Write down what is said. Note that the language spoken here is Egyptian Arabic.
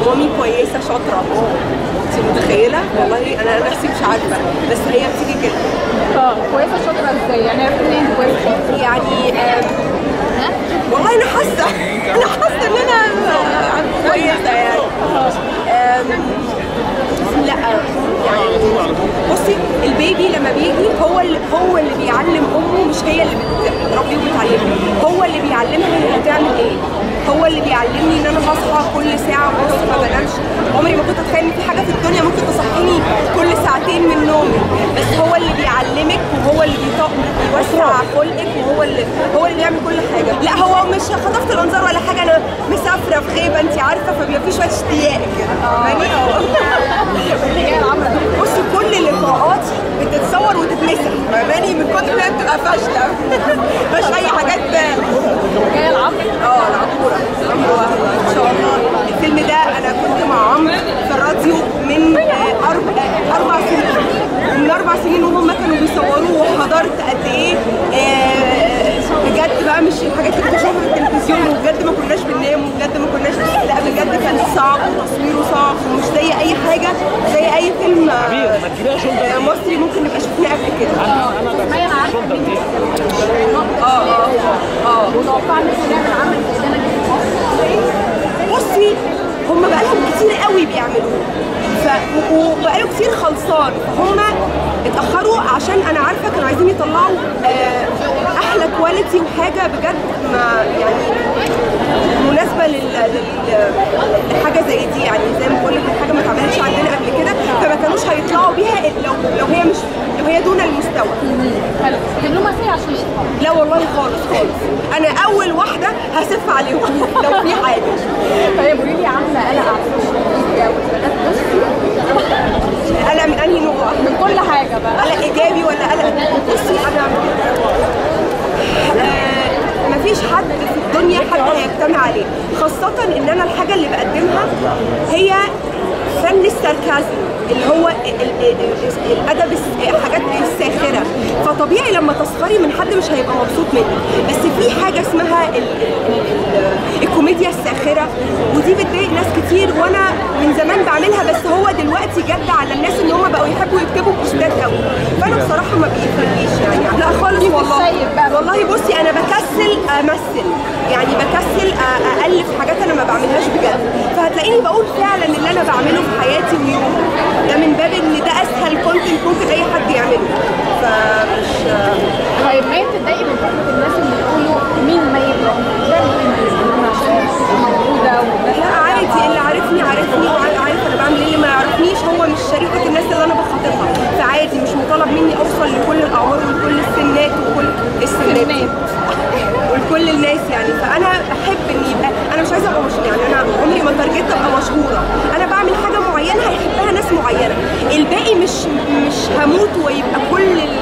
مامي كويسه شاطره انت متخيله والله انا نفسي مش عارفه بس هي بتيجي كده اه كويسه شاطره ازاي يعني عرفت ان انت كويسه يعني آم، والله انا حاسه انا حاسه ان انا آه، كويسه يعني آم، لا يعني بصي البيبي لما بيجي هو اللي هو اللي بيعلم امه مش هي اللي بتربيه وبتعلمه هو اللي بيعلمها هي هتعمل ايه هو اللي بيعلمني ان انا هصحى كل ساعه ونص ما بنامش عمري ما كنت اتخيل ان في حاجه في الدنيا ممكن تصحيني كل ساعتين من نومي بس هو اللي بيعلمك وهو اللي بيطق بيوسع خلقك وهو اللي هو اللي بيعمل كل حاجه لا هو مش خطفت الانظار ولا حاجه انا مسافره في غيبه انت عارفه فبيبقى في شويه اشتياق كده فاهماني اللي جايه العمرة دي بصي كل لقاءاتي بتتصور وتتمسح فاهماني من كتر ما هي بتبقى فاشله مش اي حاجات جايه العمرة اه العموره عمرو ان شاء الله الفيلم ده انا كنت مع عمرو في الراديو من آه، اربع آه، اربع سنين من اربع سنين وهم كانوا بيصوروه وحضرت قد ايه آه، بجد بقى مش الحاجات اللي بشوفها في التلفزيون وبجد ما كناش بننام وبجد ما كناش لا بجد كان صعب وتصويره صعب ومش زي اي حاجه زي اي فيلم آه، آه، مصري ممكن نبقى شفناه قبل كده ما انا عارفه مين اه اه اه متوقعه ان احنا نعمل عمل السنه دي في مصر بصي هم بقالهم كتير قوي بيعملوه ف و- وبقاله كتير خلصان فهم اتاخروا عشان انا عارفه كانوا عايزين يطلعوا آه، احلى كواليتي وحاجه بجد ما يعني مناسبه لل... لل... لحاجه زي دي يعني زي ما بقول لك حاجه ما اتعملتش عندنا قبل كده فما كانوش هيطلعوا بيها إلا لو لو هي مش لو هي دون المستوى حلو دبلومه فيها عشان يشوفها لا والله خالص خالص انا اول واحده هسف عليهم لو في حاجه طيب قولي لي عامله قلق على السوشيال ميديا والبنات بصي قلق من انهي نوع من كل حاجه بقى قلق ايجابي ولا قلق بصي انا آه مفيش حد في الدنيا حد هيجتمع عليه خاصة ان انا الحاجة اللي بقدمها هي فن الساركازم اللي هو ال- ال- ال- الادب الس- الحاجات الساخرة فطبيعي لما تسخري من حد مش هيبقى مبسوط منك بس في حاجة اسمها ال- ال- ال- الكوميديا الساخرة ودي بتضايق ناس كتير وانا من زمان بعملها بس هو دلوقتي جد على الناس ان هم بقوا يحبوا يكتبوا بوستات قوي فانا بصراحة ما بيفرقليش يعني لا خالص والله السيد بقى. والله بصي انا بكسل امثل يعني بكسل أ- الف حاجات انا ما بعملهاش بجد فهتلاقيني بقول فعلا اللي انا بعمله في حياتي ويومي ده من باب ان ده اسهل كونتنت ممكن اي حد يعمله فمش طيب ما هي بتتضايقي من فكره الناس اللي بيقولوا مين ميت رغم ده مهم بالنسبه لنا عشان تبقى موجوده وده لا عادي اللي عارفني عارفني وعارف انا بعمل ايه اللي ما يعرفنيش هو مش شريحه الناس اللي انا بخاطبها فعادي مش مطالب مني اوصل لكل الاعمار ولكل السنات وكل السنات ولكل الناس يعني فانا بحب ان يبقى انا مش عايزه ابقى مشهوره يعني انا عمري ما تارجت ابقى مشهوره انا بعمل حاجه معينه هيحبها ناس معينه الباقي مش مش هموت ويبقى كل ال-